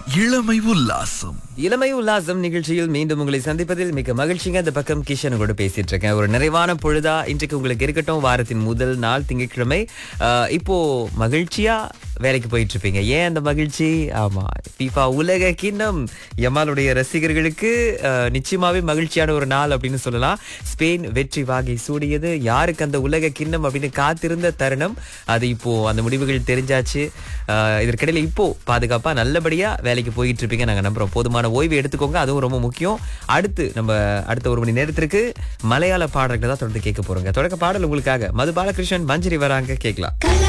இளமை உல்லாசம் இளமை உல்லாசம் நிகழ்ச்சியில் மீண்டும் உங்களை சந்திப்பதில் மிக மகிழ்ச்சிங்க இந்த பக்கம் கிஷன் கூட பேசிட்டு இருக்கேன் ஒரு நிறைவான பொழுதா இன்றைக்கு உங்களுக்கு இருக்கட்டும் வாரத்தின் முதல் நாள் திங்கட்கிழமை ஆஹ், இப்போ மகிழ்ச்சியா வேலைக்கு போயிட்டு இருப்பீங்க ஏன் அந்த மகிழ்ச்சி ஆமா FIFA உலக கிண்ணம் எம்மாளுடைய ரசிகர்களுக்கு ஆஹ், நிச்சயமாவே மகிழ்ச்சியான ஒரு நாள் அப்படின்னு சொல்லலாம் ஸ்பெயின் வெற்றி வாகை சூடியது யாருக்கு அந்த உலக கிண்ணம் அப்படின்னு காத்திருந்த தருணம் அது இப்போ அந்த முடிவுகள் தெரிஞ்சாச்சு ஆஹ், இதற்கிடையில இப்போ பாதுகாப்பா நல்லபடியா வேலைக்கு போயிட்டு இருப்பீங்க நாங்க நம்புறோம் போதுமான ஓய்வு எடுத்துக்கோங்க அதுவும் ரொம்ப முக்கியம் அடுத்து நம்ம அடுத்த ஒரு மணி நேரத்திற்கு மலையாள பாடல்களை தான் தொடர்ந்து கேட்க போறோங்க தொடக்க பாடல் உங்களுக்காக மது பாலகிருஷ்ணன் மஞ்சரி வராங்க கேட்கலாம் கல